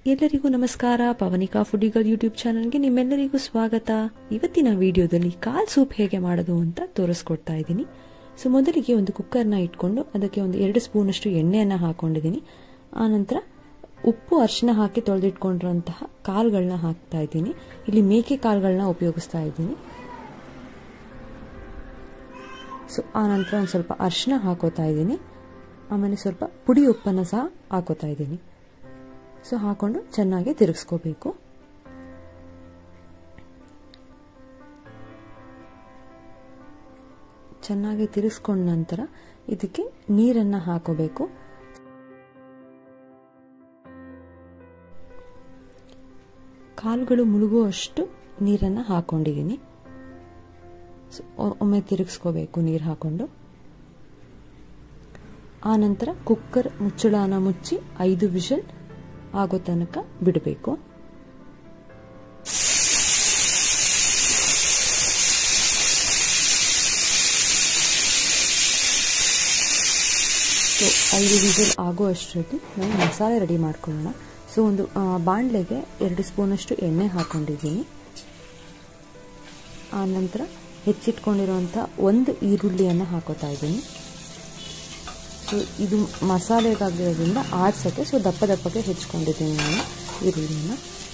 ಎಲ್ಲರಿಗೂ ನಮಸ್ಕಾರ ಪವನಿಕಾ ಫುಡಿಗಲ್ ಯೂಟ್ಯೂಬ್ ಚಾನಲ್ಗೆ ನಿಮ್ಮೆಲ್ಲರಿಗೂ ಸ್ವಾಗತ ಇವತ್ತಿನ ವಿಡಿಯೋದಲ್ಲಿ ಕಾಲ್ ಸೂಪ್ ಹೇಗೆ ಮಾಡೋದು ಅಂತ ತೋರಿಸ್ಕೊಡ್ತಾ ಇದ್ದೀನಿ ಸೊ ಮೊದಲಿಗೆ ಒಂದು ಕುಕ್ಕರ್ನ ಇಟ್ಕೊಂಡು ಅದಕ್ಕೆ ಒಂದು ಎರಡು ಸ್ಪೂನಷ್ಟು ಎಣ್ಣೆಯನ್ನು ಹಾಕೊಂಡಿದ್ದೀನಿ ಆನಂತರ ಉಪ್ಪು ಅರಿಶಿನ ಹಾಕಿ ತೊಳೆದಿಟ್ಕೊಂಡಿರುವಂತಹ ಕಾಳುಗಳನ್ನ ಹಾಕ್ತಾ ಇದ್ದೀನಿ ಇಲ್ಲಿ ಮೇಕೆ ಕಾಳುಗಳನ್ನ ಉಪಯೋಗಿಸ್ತಾ ಇದ್ದೀನಿ ಸೊ ಆನಂತರ ಒಂದು ಸ್ವಲ್ಪ ಅರಿಶಿನ ಹಾಕೋತಾ ಇದ್ದೀನಿ ಆಮೇಲೆ ಸ್ವಲ್ಪ ಪುಡಿ ಉಪ್ಪನ್ನು ಸಹ ಹಾಕೋತಾ ಇದ್ದೀನಿ ಸೊ ಹಾಕೊಂಡು ಚೆನ್ನಾಗಿ ತಿರುಗಿಸ್ಕೋಬೇಕು ಚೆನ್ನಾಗಿ ತಿರುಗಿಸ್ಕೊಂಡ ನಂತರ ಇದಕ್ಕೆ ನೀರನ್ನು ಹಾಕೋಬೇಕು ಕಾಲುಗಳು ಮುಳುಗುವಷ್ಟು ನೀರನ್ನು ಹಾಕೊಂಡಿದ್ದೀನಿ ಒಮ್ಮೆ ತಿರುಗಿಸ್ಕೋಬೇಕು ನೀರು ಹಾಕೊಂಡು ಆನಂತರ ಕುಕ್ಕರ್ ಮುಚ್ಚಳನ ಮುಚ್ಚಿ ಐದು ವಿಷಲ್ ಆಗೋ ತನಕ ಬಿಡಬೇಕು ಸೊ ಐದು ವಿಷಲ್ ಆಗೋ ಅಷ್ಟರಲ್ಲಿ ನಾವು ಮಸಾಲೆ ರೆಡಿ ಮಾಡ್ಕೊಳ್ಳೋಣ ಸೊ ಒಂದು ಬಾಣಲೆಗೆ ಎರಡು ಸ್ಪೂನಷ್ಟು ಎಣ್ಣೆ ಹಾಕೊಂಡಿದ್ದೀನಿ ಆನಂತರ ಹೆಚ್ಚಿಟ್ಕೊಂಡಿರುವಂಥ ಒಂದು ಈರುಳ್ಳಿಯನ್ನು ಹಾಕೋತಾ ಇದ್ದೀನಿ ಸೊ ಇದು ಮಸಾಲೆಗಾಗಿರೋದ್ರಿಂದ ಆಡ್ಸೋಕ್ಕೆ ಸೊ ದಪ್ಪ ದಪ್ಪಕ್ಕೆ ಹೆಚ್ಕೊಂಡಿದ್ದೀನಿ ನಾನು ಈರುಳ್ಳಿಯನ್ನು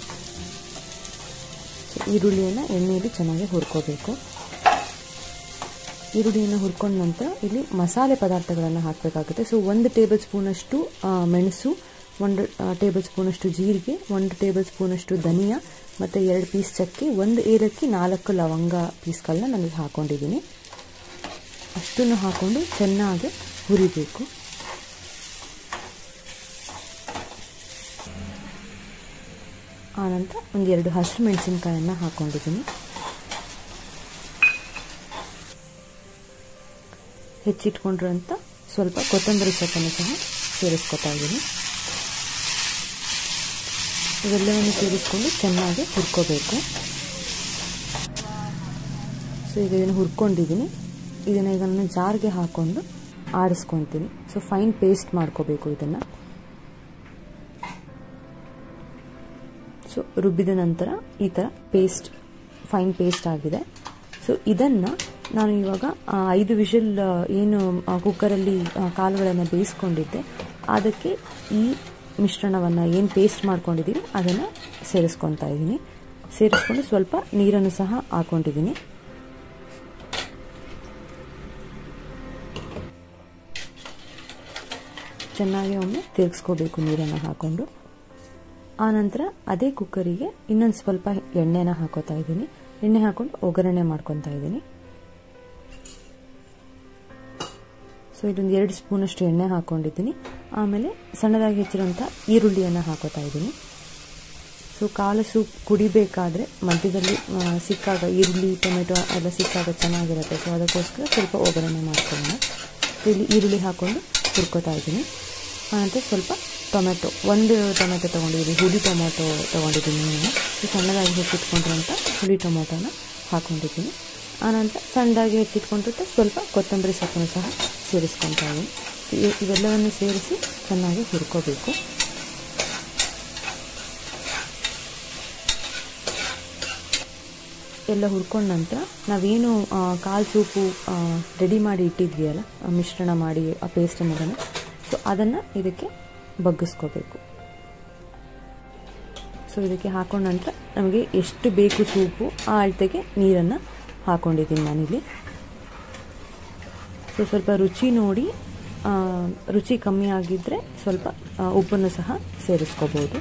ಸೊ ಈರುಳ್ಳಿಯನ್ನು ಎಣ್ಣೆಯಲ್ಲಿ ಚೆನ್ನಾಗಿ ಹುರ್ಕೋಬೇಕು ಈರುಳ್ಳಿಯನ್ನು ಹುರ್ಕೊಂಡ ನಂತರ ಇಲ್ಲಿ ಮಸಾಲೆ ಪದಾರ್ಥಗಳನ್ನು ಹಾಕಬೇಕಾಗುತ್ತೆ ಸೊ ಒಂದು ಟೇಬಲ್ ಸ್ಪೂನಷ್ಟು ಮೆಣಸು ಒಂದು ಟೇಬಲ್ ಸ್ಪೂನಷ್ಟು ಜೀರಿಗೆ ಒಂದು ಟೇಬಲ್ ಸ್ಪೂನಷ್ಟು ಧನಿಯಾ ಮತ್ತು ಎರಡು ಪೀಸ್ ಚಕ್ಕೆ ಒಂದು ಏಲಕ್ಕಿ ನಾಲ್ಕು ಲವಂಗ ಪೀಸ್ಗಳನ್ನ ನಾನು ಹಾಕೊಂಡಿದ್ದೀನಿ ಅಷ್ಟನ್ನು ಹಾಕ್ಕೊಂಡು ಚೆನ್ನಾಗಿ ಹುರಿಬೇಕು ಆನಂತರ ಒಂದೆರಡು ಹಸಿರು ಮೆಣಸಿನ್ಕಾಯನ್ನು ಹಾಕೊಂಡಿದ್ದೀನಿ ಹೆಚ್ಚಿಟ್ಕೊಂಡಿರೋಂಥ ಸ್ವಲ್ಪ ಕೊತ್ತಂಬರಿ ಸೊಪ್ಪನ್ನು ಸಹ ಸೇರಿಸ್ಕೊತಾ ಇದ್ದೀನಿ ಇವೆಲ್ಲವನ್ನು ಸೇರಿಸ್ಕೊಂಡು ಚೆನ್ನಾಗಿ ಹುರ್ಕೋಬೇಕು ಸೊ ಈಗ ಇದನ್ನು ಹುರ್ಕೊಂಡಿದ್ದೀನಿ ಇದನ್ನು ಈಗ ನಾನು ಜಾರ್ಗೆ ಹಾಕ್ಕೊಂಡು ಆಡಿಸ್ಕೊತೀನಿ ಸೊ ಫೈನ್ ಪೇಸ್ಟ್ ಮಾಡ್ಕೋಬೇಕು ಇದನ್ನು ಸೊ ರುಬ್ಬಿದ ನಂತರ ಈ ಥರ ಪೇಸ್ಟ್ ಫೈನ್ ಪೇಸ್ಟ್ ಆಗಿದೆ ಸೊ ಇದನ್ನು ನಾನು ಇವಾಗ ಐದು ವಿಷಲ್ ಏನು ಕುಕ್ಕರಲ್ಲಿ ಕಾಳುಗಳನ್ನು ಬೇಯಿಸ್ಕೊಂಡಿದ್ದೆ ಅದಕ್ಕೆ ಈ ಮಿಶ್ರಣವನ್ನು ಏನು ಪೇಸ್ಟ್ ಮಾಡ್ಕೊಂಡಿದ್ದೀನಿ ಅದನ್ನು ಸೇರಿಸ್ಕೊತಾ ಇದ್ದೀನಿ ಸೇರಿಸ್ಕೊಂಡು ಸ್ವಲ್ಪ ನೀರನ್ನು ಸಹ ಹಾಕೊಂಡಿದ್ದೀನಿ ಚೆನ್ನಾಗಿ ಒಮ್ಮೆ ತಿರುಗಿಸ್ಕೋಬೇಕು ನೀರನ್ನು ಹಾಕ್ಕೊಂಡು ಆನಂತರ ಅದೇ ಕುಕ್ಕರಿಗೆ ಇನ್ನೊಂದು ಸ್ವಲ್ಪ ಎಣ್ಣೆನ ಹಾಕೋತಾ ಇದ್ದೀನಿ ಎಣ್ಣೆ ಹಾಕೊಂಡು ಒಗ್ಗರಣೆ ಮಾಡ್ಕೊತಾ ಇದ್ದೀನಿ ಸೊ ಇದೊಂದು ಎರಡು ಸ್ಪೂನಷ್ಟು ಎಣ್ಣೆ ಹಾಕ್ಕೊಂಡಿದ್ದೀನಿ ಆಮೇಲೆ ಸಣ್ಣದಾಗಿ ಹೆಚ್ಚಿರೋಂಥ ಈರುಳ್ಳಿಯನ್ನು ಹಾಕೋತಾ ಇದ್ದೀನಿ ಸೊ ಕಾಳು ಸೂಪ್ ಕುಡಿಬೇಕಾದ್ರೆ ಮಧ್ಯದಲ್ಲಿ ಸಿಕ್ಕಾಗ ಈರುಳ್ಳಿ ಟೊಮೆಟೊ ಎಲ್ಲ ಸಿಕ್ಕಾಗ ಚೆನ್ನಾಗಿರುತ್ತೆ ಸೊ ಅದಕ್ಕೋಸ್ಕರ ಸ್ವಲ್ಪ ಒಗ್ಗರಣೆ ಮಾಡ್ಕೊಳ್ಳೋಣ ಇಲ್ಲಿ ಈರುಳ್ಳಿ ಹಾಕ್ಕೊಂಡು ಹುರ್ಕೋತಾ ಇದ್ದೀನಿ ಆನಂತರ ಸ್ವಲ್ಪ ಟೊಮೆಟೊ ಒಂದು ಟೊಮೆಟೊ ತೊಗೊಂಡಿದ್ದೀನಿ ಹುಳಿ ಟೊಮೆಟೊ ತೊಗೊಂಡಿದ್ದೀನಿ ನಾನು ಸಣ್ಣದಾಗಿ ಹೆಚ್ಚಿಟ್ಕೊಂಡಿರೋಂಥ ಹುಳಿ ಟೊಮೆಟೊನ ಹಾಕ್ಕೊಂಡಿದ್ದೀನಿ ಆನಂತರ ಸಣ್ಣದಾಗಿ ಹೆಚ್ಚಿಟ್ಕೊಂಡಿರುತ್ತೆ ಸ್ವಲ್ಪ ಕೊತ್ತಂಬರಿ ಸೊಪ್ಪನ್ನು ಸಹ ಸೇರಿಸ್ಕೊತಾ ಇದ್ದೀನಿ ಇವೆಲ್ಲವನ್ನು ಸೇರಿಸಿ ಚೆನ್ನಾಗಿ ಹುರ್ಕೋಬೇಕು ಎಲ್ಲ ಹುರ್ಕೊಂಡ ನಂತರ ನಾವೇನು ಕಾಲು ಸೂಪು ರೆಡಿ ಮಾಡಿ ಇಟ್ಟಿದ್ವಿ ಅಲ್ಲ ಮಿಶ್ರಣ ಮಾಡಿ ಆ ಪೇಸ್ಟ್ ಅನ್ನೋದನ್ನು ಸೊ ಅದನ್ನು ಇದಕ್ಕೆ ಬಗ್ಗಿಸ್ಕೋಬೇಕು ಸೊ ಇದಕ್ಕೆ ಹಾಕೊಂಡ ನಂತರ ನಮಗೆ ಎಷ್ಟು ಬೇಕು ಸೂಪು ಆ ಅಳತೆಗೆ ನೀರನ್ನು ಹಾಕೊಂಡಿದ್ದೀನಿ ನಾನಿಲ್ಲಿ ಸೊ ಸ್ವಲ್ಪ ರುಚಿ ನೋಡಿ ರುಚಿ ಕಮ್ಮಿ ಆಗಿದ್ದರೆ ಸ್ವಲ್ಪ ಉಪ್ಪನ್ನು ಸಹ ಸೇರಿಸ್ಕೋಬೋದು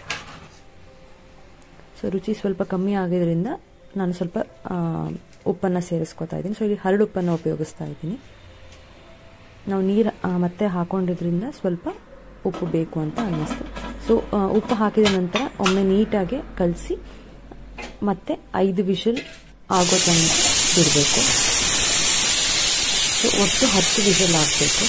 ಸೊ ರುಚಿ ಸ್ವಲ್ಪ ಕಮ್ಮಿ ಆಗಿದ್ದರಿಂದ ನಾನು ಸ್ವಲ್ಪ ಉಪ್ಪನ್ನು ಸೇರಿಸ್ಕೊತಾ ಇದ್ದೀನಿ ಸೊ ಇಲ್ಲಿ ಹರಳು ಉಪ್ಪನ್ನು ಉಪಯೋಗಿಸ್ತಾ ಇದ್ದೀನಿ ನಾವು ನೀರು ಮತ್ತೆ ಹಾಕೊಂಡಿದ್ರಿಂದ ಸ್ವಲ್ಪ ಉಪ್ಪು ಬೇಕು ಅಂತ ಅನ್ನಿಸ್ತು ಸೊ ಉಪ್ಪು ಹಾಕಿದ ನಂತರ ಒಮ್ಮೆ ನೀಟಾಗಿ ಕಲಸಿ ಮತ್ತೆ ಐದು ವಿಷಲ್ ಆಗೋ ತನಕ ಬಿಡಬೇಕು ಸೊ ಒಟ್ಟು ಹತ್ತು ವಿಷಲ್ ಆಗಬೇಕು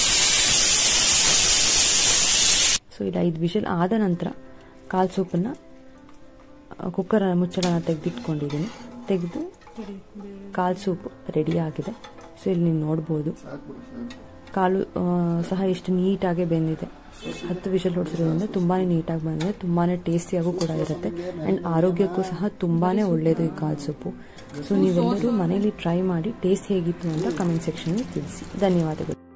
ಸೊ ಇದು ಐದು ವಿಷಲ್ ಆದ ನಂತರ ಕಾಲು ಸೂಪನ್ನು ಕುಕ್ಕರ್ ಮುಚ್ಚಳನ ತೆಗೆದಿಟ್ಕೊಂಡಿದ್ದೀನಿ ತೆಗೆದು ಕಾಲು ಸೂಪ್ ರೆಡಿ ಆಗಿದೆ ಸೊ ಇಲ್ಲಿ ನೀವು ನೋಡ್ಬೋದು ಕಾಲು ಸಹ ಎಷ್ಟು ನೀಟಾಗಿ ಬೆಂದಿದೆ ಹತ್ತು ವಿಷಲ್ ಹೊಡಿಸಿರೋದ್ರಿಂದ ತುಂಬಾ ನೀಟಾಗಿ ಬಂದಿದೆ ತುಂಬಾ ಟೇಸ್ಟಿಯಾಗೂ ಕೂಡ ಇರುತ್ತೆ ಆ್ಯಂಡ್ ಆರೋಗ್ಯಕ್ಕೂ ಸಹ ತುಂಬಾ ಒಳ್ಳೆಯದು ಈ ಕಾಳು ಸೊಪ್ಪು ಸೊ ನೀವೆಲ್ಲರೂ ಮನೇಲಿ ಟ್ರೈ ಮಾಡಿ ಟೇಸ್ಟ್ ಹೇಗಿತ್ತು ಅಂತ ಕಮೆಂಟ್ ಸೆಕ್ಷನಲ್ಲಿ ತಿಳಿಸಿ ಧನ್ಯವಾದಗಳು